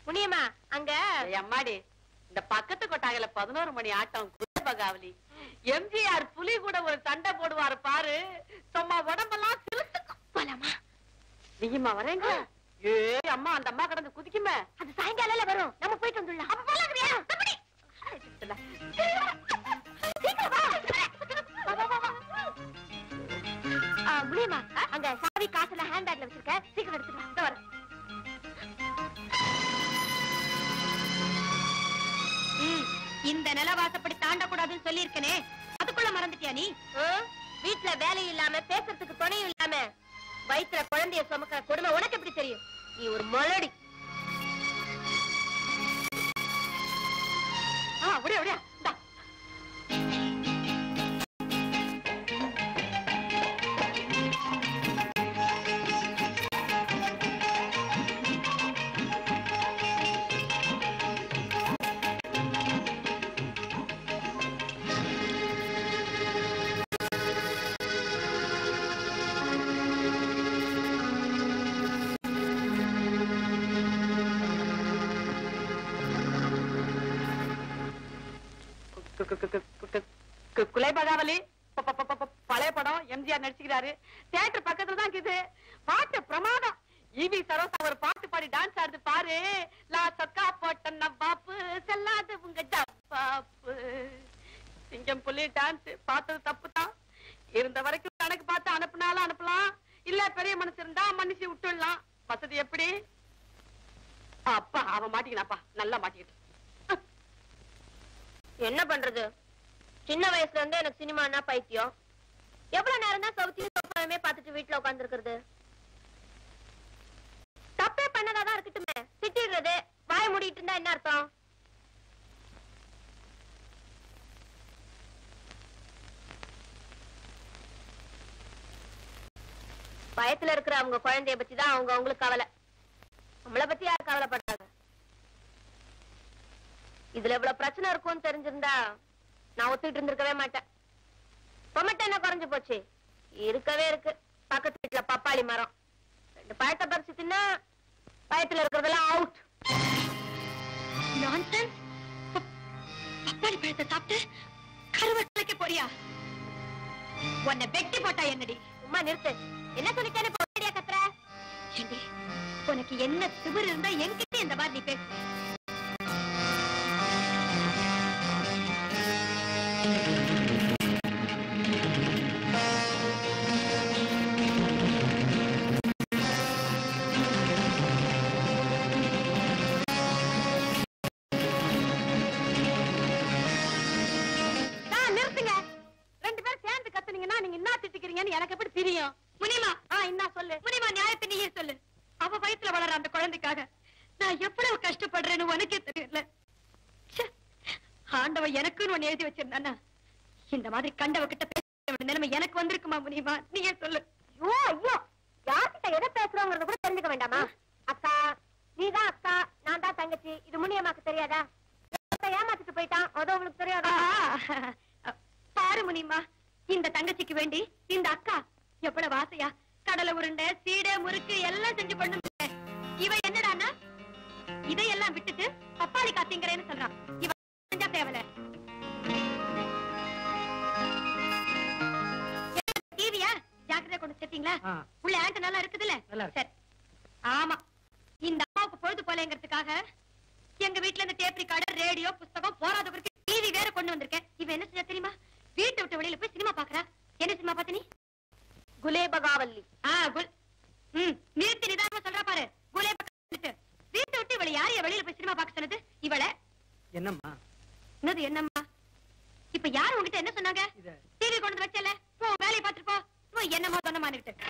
முனியம்மா அங்க ஏய் அம்மாடி இந்த பக்கத்து கொட்டாயில பதினோரு மணி ஆட்டம் குலபகாவலி எம்ஜிஆர் புலி கூட ஒரு சண்டை போடுவாரு பாரு சும்மா உடம்பெல்லாம் சிலுத்துக்கும் போலாமா நீயுமா வரேங்க ஏ அம்மா அந்த அம்மா கடந்து குதிக்குமே அது சாயங்காலம் வரும் நம்ம போயிட்டு வந்துடலாம் அப்ப போலாங்கறியா அப்படி சீக்கிரம் வா. வா, வா, வா, வா. ஆ, முனியம்மா அங்க சாவி காசுல ஹேண்ட் பேக்ல வச்சிருக்க சீக்கிரம் எடுத்துட்டு வா. இதோ வரேன். இந்த நிலவாசப்படி தாண்டக்கூடாதுன்னு சொல்லியிருக்கனே அதுக்குள்ள மறந்துட்டியா நீ ம், வீட்ல வேலை இல்லாம பேசுறதுக்கு துணையும் இல்லாம வயித்துல குழந்தைய சுமக்க கொடுமை உனக்கு எப்படி தெரியும் நீ ஒரு மலடி ஆ அப்படியே அப்படியே இந்தா. கு- கு- கு- கு- கு- கு- குலைபகாவலி ப- ப- ப- ப- பழைய படம் எம்ஜிஆர் நடிச்சுக்கிறாரு தியேட்டர் பக்கத்துல தான் இருக்குது பாட்டு பிரமாதம் ஈவி சரோசா ஒரு பாட்டு பாடி டான்ஸ் ஆடுது பாரு லா சக்கா போட்ட நவ்வாப்பு செல்லாது உங்க ஜப்பாப்பு சிங்கம் புலி டான்ஸ் பார்த்தது தப்பு தான் இருந்த வரைக்கும் கணக்கு பார்த்து அனுப்புனாலும் அனுப்பலாம் இல்ல பெரிய மனசு இருந்தா மன்னிச்சு விட்டுடலாம் வசதி எப்படி அப்பா அவன் மாட்டிக்கினாப்பா நல்லா மாட்டிக்கிட்டு என்ன பண்றது சின்ன வயசுல இருந்து எனக்கு சினிமானா பைத்தியம் எவ்வளவு நேரம் தான் சவுத்தியும் சோப்பாவுமே பார்த்துட்டு வீட்டுல உட்காந்துருக்கிறது தப்பே பண்ணதாதான் இருக்கட்டுமே திட்டிடுறது வாய மூடிட்டு இருந்தா என்ன அர்த்தம் பயத்துல இருக்கிற அவங்க குழந்தைய பத்தி தான் அவங்க அவங்களுக்கு கவலை நம்மளை பத்தி யார் கவலைப்படுறாங்க இதுல இவ்வளவு பிரச்சனை இருக்கும்னு தெரிஞ்சிருந்தா நான் ஒத்துக்கிட்டு இருந்திருக்கவே மாட்டேன் இப்ப மட்டும் என்ன குறைஞ்சு போச்சு இருக்கவே இருக்கு பக்கத்து வீட்டுல பப்பாளி மரம் ரெண்டு பழத்தை பறிச்சு தின்னா பயத்துல இருக்கிறதெல்லாம் அவுட் நான்சென்ஸ் பப்பாளி பழத்தை சாப்பிட்டு கருவட்டைக்கு போறியா உன்னை வெட்டி போட்டா என்னடி சும்மா நிறுத்து என்ன சொல்லிட்டேன்னு இப்ப ஒரேடியா கத்துற ஏண்டி உனக்கு என்ன திமிரு இருந்தா என்கிட்ட இந்த மாதிரி நீ பேசு நான் நிறுத்துங்க ரெண்டு பேரும் சேர்ந்து கத்துனீங்கன்னா நீங்க என்ன திட்டிக்கிறீங்கன்னு எனக்கு எப்படி தெரியும் முனிமா ஆ என்ன சொல்லு முனிமா நியாயத்தை நீயே சொல்லு அவ வயித்துல வளர அந்த குழந்தைக்காக நான் எவ்வளவு கஷ்டப்படுறேன்னு உனக்கே தெரியல ச்சே, ஆண்டவன் எனக்குன்னு ஒண்ணு எழுதி வச்சிருந்தானா இந்த மாதிரி கண்டவ கிட்ட பேச வேண்டிய நிலைமை எனக்கு வந்திருக்குமா முனிமா நீயே சொல்லு ஐயோ ஐயோ யார்கிட்ட எதை பேசுறோங்கிறத கூட தெரிஞ்சுக்க வேண்டாமா அக்கா நீதான் அக்கா நான் தான் தங்கச்சி இது முனியம்மாக்கு தெரியாதா ஒருத்தன் ஏமாத்திட்டு போயிட்டான் அது உங்களுக்கு தெரியாதா ஆ, பாரு முனிமா இந்த தங்கச்சிக்கு வேண்டி இந்த அக்கா எவ்வளவு ஆசையா கடலை உருண்டை சீடை முறுக்கு எல்லாம் செஞ்சு கொண்டு வந்தேன். இவ என்னடான்னா இதையெல்லாம் விட்டுட்டு பப்பாளி காத்திங்கிறேன்னு சொல்றான் இவ செஞ்சா தேவல டிவியா ஜாக்கிரதையா கொண்டு சேர்த்தீங்களா ஆ. உள்ள ஆண்ட் நல்லா இருக்குதுல்ல நல்லா இருக்கு. சரி ஆமா இந்த அம்மாவுக்கு பொழுது போலேங்கிறதுக்காக எங்க வீட்ல இந்த டேப் ரெக்கார்டர் ரேடியோ புஸ்தகம் போராதவருக்கு டிவி வேற கொண்டு வந்திருக்கேன் இவ என்ன செஞ்சா தெரியுமா வீட்டை விட்டு வெளியில போய் சினிமா பாக்குறா என்ன சினிமா பாத்த நீ குலேபகாவல்லி ஆ குல் ம் நிறுத்தி நிதானமா சொல்றா பாரு குலே பக்கத்து வீட்டை விட்டு இவளை யாரைய வெளியில போய் சினிமா பார்க்க சொன்னது இவளை என்னம்மா என்னது என்னம்மா இப்ப யாரு உங்ககிட்ட என்ன சொன்னாங்க இத டிவி கொண்டு வந்து வச்சல போ வேலையை பார்த்துட்டு போ போ, என்னமோ சொன்னமானுகிட்டு